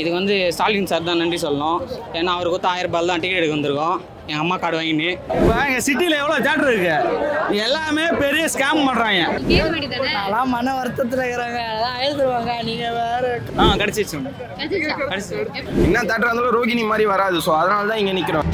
இதுக்கு வந்து ஸ்டாலின் சார் தான் நன்றி சொல்லணும் ஏன்னா அவர் கொடுத்த ஆயிரம் ரூபாய் தான் டிக்கெட் எடுக்க வந்திருக்கோம் என் அம்மா கார்டு வாங்கின்னு இப்போ எங்கள் சிட்டியில் எவ்வளோ தேட்டர் இருக்கு எல்லாமே பெரிய ஸ்கேம் பண்ணுறாங்க கேட்க வேண்டியதானே அதெல்லாம் மன வருத்தத்தில் இருக்கிறாங்க அதான் எழுதுருவாங்க நீங்கள் வேற ஆ கிடச்சிச்சு கிடைச்சிச்சா? கிடைச்சு எப்ப- என்ன தேட்டர் இருந்தாலும் ரோகிணி மாதிரி வராது ஸோ அதனால தான் இங்கே நிற்கிறோம்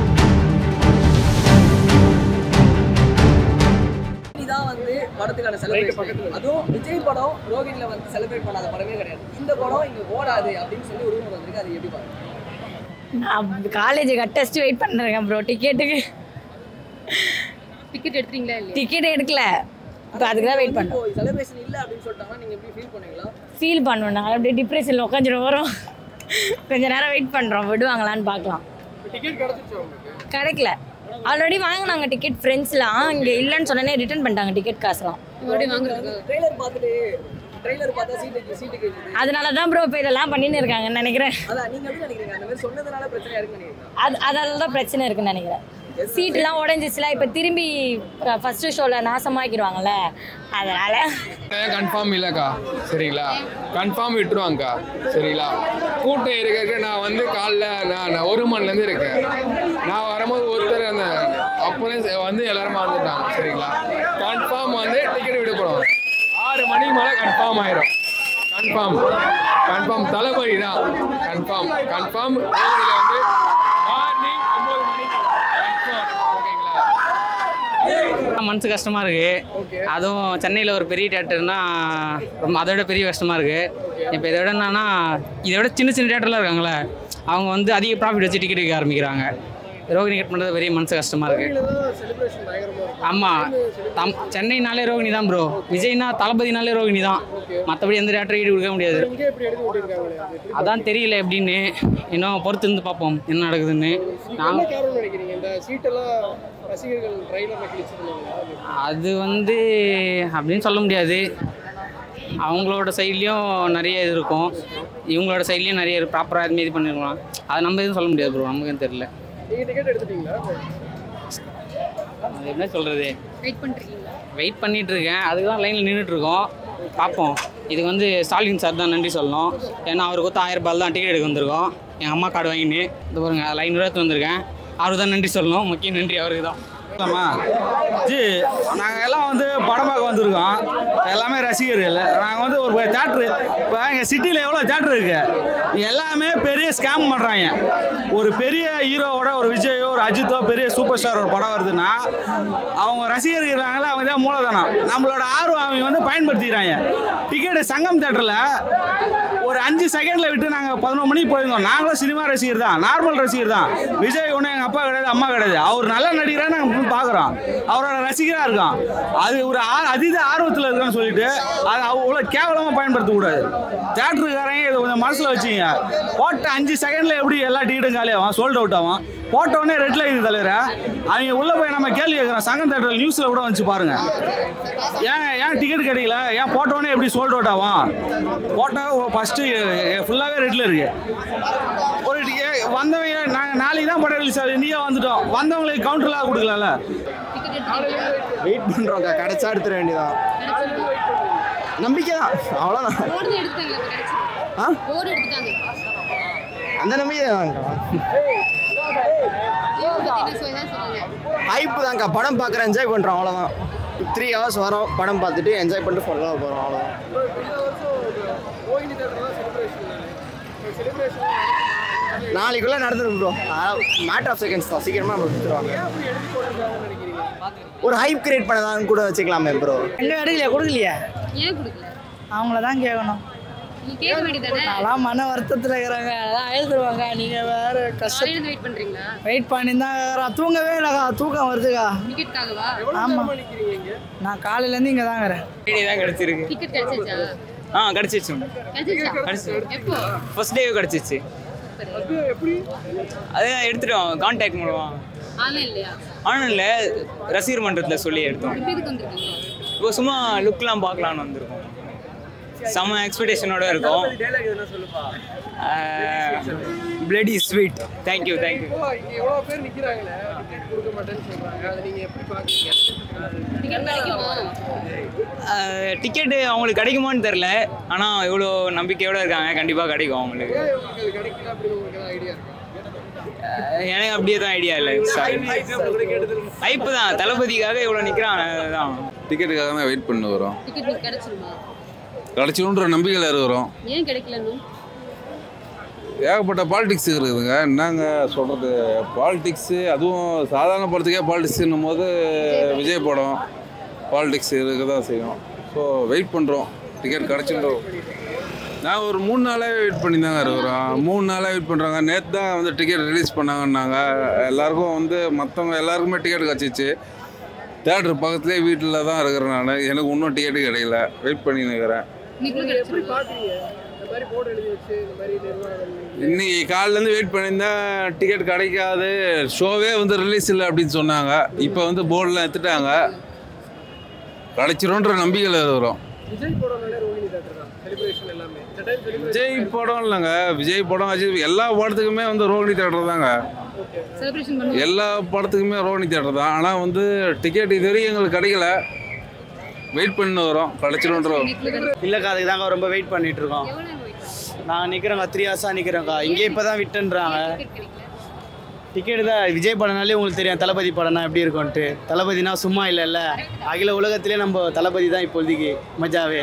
தான் வந்து படத்துக்கான செலிப்ரேஷன் அதுவும் விஜய் படம் ரோகிணியில் வந்து செலிப்ரேட் பண்ணாத படமே கிடையாது இந்த படம் இங்கே ஓடாது அப்படின்னு சொல்லி ஒரு ரூமர் வந்திருக்கு அது எப்படி பாருங்க நான் காலேஜுக்கு டெஸ்ட் வெயிட் பண்ணுறேன் ப்ரோ டிக்கெட்டுக்கு டிக்கெட் எடுத்தீங்களா இல்லையா டிக்கெட் எடுக்கல இப்போ அதுக்கு தான் வெயிட் இப்போ பண்ணோம் செலிப்ரேஷன் இல்லை அப்படின்னு சொல்லிட்டாங்கன்னா நீங்கள் எப்படி ஃபீல் பண்ணுவீங்களா ஃபீல் பண்ணுவோம் நாங்கள் அப்படியே டிப்ரெஷனில் உட்காந்துட்டு வரோம் கொஞ்ச நேரம் வெயிட் பண்ணுறோம் விடுவாங்களான்னு பார்க்கலாம் கிடைக்கல ஆல்ரெடி வாங்கினாங்க டிக்கெட் ஃப்ரெண்ட்ஸ்லாம் இங்கே இல்லைன்னு சொன்னோன்னே ரிட்டர்ன் பண்ணிட்டாங்க டிக்கெட் காசுலாம் மறுபடியும் வாங்குறதுக்கு ட்ரெய்லர் பார்த்துட்டு ட்ரெய்லர் பார்த்தா சீட்டு சீட்டு கேட்குது அதனால தான் ப்ரோ இப்போ இதெல்லாம் பண்ணின்னு இருக்காங்கன்னு நினைக்கிறேன் அதான் நீங்கள் எப்படி நினைக்கிறீங்க அந்த மாதிரி சொன்னதுனால பிரச்சனையா இருக்குன்னு நினைக்கிறீங்க அது அதனால தான் பிரச்சனை இருக்குன்னு நினைக்கிறேன் சீட்டுலாம் உடஞ்சிச்சுல இப்போ திரும்பி ஃபஸ்ட்டு ஷோவில் நாசமாக்கிடுவாங்கல்ல அதனால் கன்ஃபார்ம் இல்லைக்கா சரிங்களா கன்ஃபார்ம் விட்டுருவாங்கக்கா சரிங்களா கூட்டம் இருக்க நான் வந்து காலைல நான் நான் ஒரு மணிலேருந்து இருக்கேன் நான் வரும்போது ஒருத்தர் அந்த அப்போதே செ- வந்து எல்லாரும் வந்துட்டாங்க சரிங்களா கன்ஃபார்ம் வந்து டிக்கெட் விட போகிறோம் ஆறு மணிக்கு மேலே கன்ஃபார்ம் ஆயிரும் கன்ஃபார்ம் கன்ஃபார்ம் தளபதி தான் கன்ஃபார்ம் கன்ஃபார்ம் வந்து மார்னிங் ஒம்பது மணிக்கு கன்ஃபார்ம் ஓகேங்களா மனசு கஷ்டமாக இருக்குது அதுவும் சென்னையில் ஒரு பெரிய தேட்டர்னா ரொம்ப அதை விட பெரிய கஷ்டமாக இருக்குது இப்போ இதை விட என்னன்னா இதை விட சின்ன சின்ன தேட்டர்லாம் இருக்காங்களே அவங்க வந்து அதிக ப்ராஃபிட் வச்சு டிக்கெட் விற்க ஆரம்பிக்கிறாங்க ரோகிணி கட் பண்ணுறது பெரிய மனசு கஷ்டமாக இருக்குது ஆமாம் தம் சென்னைனாலே ரோகிணி தான் ப்ரோ விஜய்னா தளபதினாலே ரோகிணி தான் மற்றபடி எந்த தேட்டரும் ஈடு கொடுக்க முடியாது அதான் தெரியல எப்படின்னு இன்னும் பொறுத்து இருந்து பார்ப்போம் என்ன நடக்குதுன்னு நாங்கள் அது வந்து அப்படின்னு சொல்ல முடியாது அவங்களோட சைட்லேயும் நிறைய இது இருக்கும் இவங்களோட சைட்லேயும் நிறைய ப்ராப்பராக எதுவுமே இது பண்ணிருக்கலாம் அதை நம்ம எதுவும் சொல்ல முடியாது ப்ரோ நமக்கு எதுவும் தெரியல அது என்ன சொல்கிறது வெயிட் பண்ணிருக்கீங்களா வெயிட் பண்ணிட்டு இருக்கேன் அதுக்கு தான் லைனில் நின்றுட்டு இருக்கோம் பார்ப்போம் இதுக்கு வந்து ஸ்டாலின் சார் தான் நன்றி சொல்லணும் ஏன்னா அவர் கொடுத்த ஆயிரம் ரூபாய் தான் டிக்கெட் எடுக்க வந்திருக்கோம் என் அம்மா கார்டு வாங்கின்னு இது பாருங்க லைன் ரூபா வந்திருக்கேன் அவருக்கு தான் நன்றி சொல்லணும் முக்கிய நன்றி அவருக்கு தான் ஆமா ஜி நாங்கள் எல்லாம் வந்து படம் பார்க்க வந்திருக்கோம் எல்லாமே ரசிகர்கள் நாங்கள் வந்து ஒரு தேட்ரு இப்போ எங்கள் சிட்டியில் எவ்வளோ தேட்டர் இருக்கு எல்லாமே பெரிய ஸ்கேம் பண்ணுறாங்க ஒரு பெரிய ஹீரோவோட ஒரு விஜயோ ஒரு அஜித்தோ பெரிய சூப்பர் ஸ்டார் ஒரு படம் வருதுன்னா அவங்க ரசிகர்கள் இருக்காங்களா அவங்க தான் மூலதனம் நம்மளோட ஆர்வம் அவங்க வந்து பயன்படுத்திக்கிறாங்க டிக்கெட்டு சங்கம் தேட்டரில் ஒரு அஞ்சு செகண்டில் விட்டு நாங்கள் பதினொரு மணிக்கு போயிருந்தோம் நாங்களும் சினிமா ரசிகர் தான் நார்மல் ரசிகர் தான் விஜய் ஒன்றும் எங்கள் அப்பா கிடையாது அம்மா கிடையாது அவர் நல்ல நடிகராக நாங்கள் போய் பார்க்குறோம் அவரோட ரசிகராக இருக்கோம் அது ஒரு ஆ- அதீத ஆர்வத்தில் இருக்கான்னு சொல்லிட்டு அதை அவ்வளோ கேவலமாக பயன்படுத்தக்கூடாது தேட்டருக்காரங்க இதை கொஞ்சம் மனசில் வச்சுங்க போட்ட அஞ்சு செகண்டில் எப்படி எல்லா டிக்கெட்டும் காலியாகும் சோல்ட் அவுட் ஆகும் போட்ட உடனே ரெட் லைட் தலைவர அவங்க உள்ளே போய் நம்ம கேள்வி கேட்குறோம் சங்கம் தேட்டர் நியூஸில் கூட வந்துச்சு பாருங்க ஏன் ஏன் டிக்கெட் கிடைக்கல ஏன் போட்ட உடனே எப்படி சோல்ட் அவுட் ஆகும் போட்டால் ஃபஸ்ட்டு ஃபுல்லாகவே ரெட்டில் இருக்கு ஒரு டி- வந்தவங்க நாங்கள் நாளைக்கு தான் படம் ரிலீஸ் ஆகுது இந்தியா வந்துட்டோம் வந்தவங்களுக்கு கவுண்டர்லாம் கொடுக்கலாம்ல டிக்கெட் எடுத்தீங்களா வெயிட் பண்ணுறோம்க்கா கிடைச்சா எடுத்துட வேண்டியதான் நம்பிக்கை தான் அவ்வளோதான் போர்டு எடுத்தாங்க இப்ப கிடைச்சது ஆ போர்டு எடுத்துட்டாங்க அந்த நம்பிக்கை தான்க்கா ஐயோ பத்தி என்ன சொல்லி சொல்லுங்க ஹைப்பு தான்க்கா படம் பார்க்குற என்ஜாய் பண்ணுறோம் அவ்வளோதான் த்ரீ ஹவர்ஸ் வரோம் படம் பார்த்துட்டு என்ஜாய் பண்ணிட்டு ஃபுல்லாக போகிறோம் அவ்வளோதான் நாளைக்குள்ளே நடந்துடும் ப்ரோ மேட் ஆஃப் செகண்ட்ஸ் தான் சீக்கிரமாக நம்ம கொடுத்துருவாங்க ஒரு ஹைப் கிரியேட் பண்ணதான் கூட வச்சுக்கலாமே ப்ரோ இன்னும் எடுக்கலையா கொடுக்கலையா ஏன் கொடுக்கல அவங்கள தான் கேட்கணும் நீங்க கேட்க வேண்டியதானே அதெல்லாம் மன வருத்தத்தில் இருக்கிறாங்க அதான் எழுதுருவாங்க நீங்கள் வேற கஷ்டம் காலையில இருந்து வெயிட் பண்றீங்களா வெயிட் பண்ணி தான் இருக்கிறோம் தூங்கவே இல்லைக்கா தூக்கம் வருதுக்கா டிக்கெட்காகவா ஆமாம் நான் காலையிலேருந்து இங்கே தான் இருக்கிறேன் டிக்கெட் தான் கிடச்சிருக்கு டிக்கெட் கிடைச்சிச்சா ஆ கிடச்சிச்சு கிடைச்சிச்சா கிடைச்சிச்சு. எப்போ ஃபர்ஸ்ட் டே கிடச்சிச்சு அது எடுத்துட்டோம் கான்டாக்ட் மூலமா ஆன்லைன் இல்லையா ஆன்லைனில் ரசிகர் மன்றத்தில் சொல்லி எடுத்தோம் இப்போ எதுக்கு வந்திருக்கீங்க இப்போ சும்மா லுக்லாம் பார்க்கலான்னு வந்திருக்கோம் செம்ம எக்ஸ்பெக்டேஷனோட இருக்கும் ஆஹ், பிளடி ஸ்வீட் தேங்க்யூ தேங்க்யூ இப்போ இங்க எவ்வளவு பேர் நிக்கிறாங்களே டிக்கெட் கொடுக்க மாட்டேன்னு சொல்றாங்க அதை நீங்க எப்படி பாக்குறீங்க டிக்கெட் கிடைக்குமா டிக்கெட்டு அவங்களுக்கு கிடைக்குமான்னு தெரில ஆனால் இவ்வளோ நம்பிக்கையோடு இருக்காங்க கண்டிப்பாக கிடைக்கும் அவங்களுக்கு ஏன் உங்களுக்கு அது கிடைக்கல அப்படின்னு உங்களுக்கு ஏதாவது ஐடியா இருக்கா அஹ் எனக்கு அப்படியே தான் ஐடியா இல்லை சாரி ஹைப்பு தான் தளபதிக்காக இவ்வளோ நிற்கிறான் அதுதான் டிக்கெட்டுக்காக தான் வெயிட் பண்ணி வரோம் டிக்கெட் உங்களுக்கு கிடைச்சிருமா கிடச்சிடுன்ற நம்பிக்கையில் இருக்கிறோம் ஏன் கிடைக்கல இன்னும் ஏகப்பட்ட பாலிடிக்ஸ் இருக்குதுங்க என்னங்க சொல்கிறது பாலிடிக்ஸு அதுவும் சாதாரண படத்துக்கே பாலிடிக்ஸ்னும் போது விஜய் படம் பாலிடிக்ஸ் இருக்க தான் செய்யும் ஸோ வெயிட் பண்ணுறோம் டிக்கெட் கிடச்சிட்டோம் நான் ஒரு மூணு நாளாக வெயிட் பண்ணி தாங்க இருக்கிறோம் மூணு நாளாக வெயிட் பண்ணுறாங்க நேற்று தான் வந்து டிக்கெட் ரிலீஸ் பண்ணாங்கன்னாங்க எல்லாருக்கும் வந்து மற்றவங்க எல்லாருக்குமே டிக்கெட் கிடச்சிச்சு தேட்டர் பக்கத்துலேயே வீட்டில் தான் இருக்கிறேன் நான் எனக்கு இன்னும் டிக்கெட்டு கிடைக்கல வெயிட் பண்ணி நிற்கிறேன் இன்னைக்கு நீங்க எப்படி கிடைச்சிருமா பாக்குறீங்க இந்த மாதிரி போர்டு எழுதி வச்சு இந்த மாதிரி நிர்வாகம் இன்னைக்கு காலிலேருந்து வெயிட் பண்ணியிருந்தா டிக்கெட் கிடைக்காது ஷோவே வந்து ரிலீஸ் இல்லை அப்படின்னு சொன்னாங்க இப்போ வந்து போர்டெலாம் எடுத்துட்டாங்க கிடைச்சிரும்ன்ற நம்பிக்கையில் இருக்கிறோம் விஜய் படம்னாலே ரோஹிணி தேட்டர் தான் செலிப்ரேஷன் எல்லாமே இந்த டைம் செலிப்ரேஷன் விஜய் படம் இல்லைங்க விஜய் படம் அஜித் எல்லா படத்துக்குமே வந்து ரோஹிணி தேட்டர் தாங்க செலிப்ரேஷன் பண்ணுவோம் எல்லா படத்துக்குமே ரோஹிணி தேட்டர் தான் ஆனால் வந்து டிக்கெட் இது வரைக்கும் எங்களுக்கு கிடைக்கல வெயிட் பண்ணி வரோம் கிடைச்சிரும்ன்ற இல்லைக்கா அதுக்கு தாங்க ரொம்ப வெயிட் பண்ணிட்டு இருக்கோம் எவ்வளோ நேரம் wait பண்ணீங்க? நாங்கள் நிற்கிறோங்க த்ரீ ஹவர்ஸாக நிற்கிறோங்க்கா இங்கே இப்போ தான் விட்டுன்றாங்க டிக்கெட் கிடைக்கல டிக்கெட் தான் விஜய் படம்னாலே உங்களுக்கு தெரியும் தளபதி படம்னா எப்படி இருக்கும்ன்ட்டு தளபதினா சும்மா இல்லைல்ல அகில உலகத்திலே நம்ம தளபதி தான் இப்போதைக்கு மஜாவே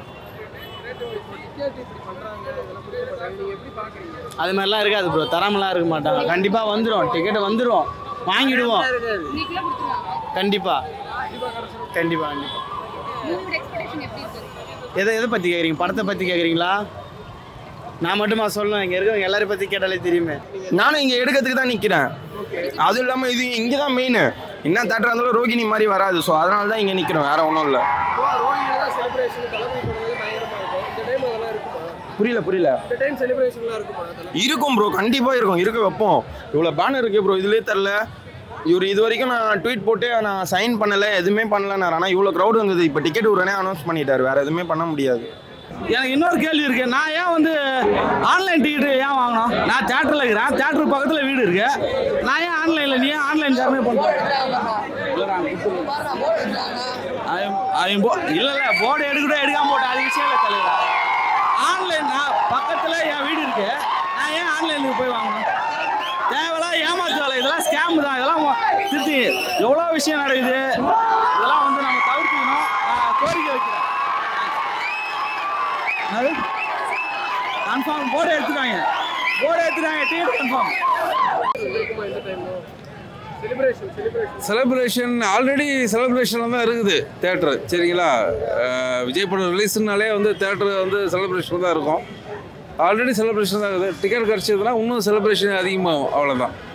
டிக்கெட் இப்படி பண்றாங்க இதெல்லாம் கொடுக்க மாட்டாங்க நீங்க எப்படி பாக்குறீங்க அது மாதிரிலாம் இருக்காது ப்ரோ தராமலாம் இருக்க மாட்டாங்க கண்டிப்பாக வந்துடும் டிக்கெட் வந்துடும் வாங்கிடுவோம் இன்னைக்குலாம் கொடுத்துருவாங்க கண்டிப்பாக கண்டிப்பாக கண்டிப்பாக உங்களோட எக்ஸ்பெக்டேஷன் எப்படி இருக்கு எதை எதை பற்றி கேட்குறீங்க படத்தை பற்றி கேட்குறீங்களா நான் மட்டுமா சொல்லணும் இங்கே இருக்கவங்க எல்லாரையும் பற்றி கேட்டாலே தெரியுமே நானும் இங்கே எடுக்கிறதுக்கு தான் நிற்கிறேன் அதுவும் இல்லாமல் இது இங்கே தான் மெயின் என்ன தேட்டராக இருந்தாலும் ரோகிணி மாதிரி வராது ஸோ அதனால தான் இங்கே நிற்கிறோம் வேற ஒன்றும் இல்லை ரோஹிணியில தான் செலிப்ரேஷன் தளபதி படம்னாலே பயங்கரமா இருக்கும் இந்த டைம் அதெல்லாம் இருக்குமா புரியல புரியல இந்த டைம் செலிப்ரேஷன்லாம் இருக்குமா அதெல்லாம் இருக்கும் ப்ரோ கண்டிப்பாக இருக்கும் இருக்க வைப்போம் இவ்வளோ பேனர் இருக்கு ப்ரோ இதுலேயே தெரில இவர் இது வரைக்கும் நான் ட்வீட் போட்டு நான் சைன் பண்ணலை எதுவுமே பண்ணலன்னாரு ஆனால் இவ்வளோ க்ரௌட் வந்தது இப்போ டிக்கெட் உடனே அனௌன்ஸ் பண்ணிட்டாரு வேற எதுவுமே பண்ண முடியாது எனக்கு இன்னொரு கேள்வி இருக்கு நான் ஏன் வந்து ஆன்லைன் டிக்கெட் ஏன் வாங்கணும் நான் தேட்டரில் இருக்கிறேன் தேட்டருக்கு பக்கத்தில் வீடு இருக்கு நான் ஏன் ஆன்லைனில் நீ ஏன் ஆன்லைன் காரமே அவன் போ இல்லை இல்லை போர்டு எடுக்கட்டும் எடுக்காம போட்டேன் அது விஷயம் இல்லை தலைவர் ஆன்லைன் நான் பக்கத்தில் என் வீடு இருக்கு நான் ஏன் ஆன்லைனுக்கு போய் வாங்கணும் தேவையில்லாம் ஏமாத்து வேலை இதெல்லாம் ஸ்கேம் தான் இதெல்லாம் மொ- திருத்தி எவ்வளோ விஷயம் நடக்குது இதெல்லாம் வந்து நம்ம தவிர்த்துக்கணும் நான் கோரிக்கை வைக்கிறேன் கன்ஃபார்ம் போர்டு எடுத்துட்டாங்க போர்டு எடுத்துட்டாங்க டிக்கெட் கன்ஃபார்ம் இருக்குமா இந்த டைமும் செலிப்ரேஷன் செலிப்ரேஷன் செலிப்ரேஷன் ஆல்ரெடி செலிப்ரேஷனில் தான் இருக்குது தேட்டரு சரிங்களா அஹ் விஜய் படம் ரிலீஸ்னாலே வந்து தேட்டரு வந்து செலிப்ரேஷன் தான் இருக்கும் ஆல்ரெடி செலிப்ரேஷன் தான் இருக்குது டிக்கெட் கிடச்சதுன்னா இன்னும் செலிப்ரேஷன் அதிகமாகும் அவ்வளோதான்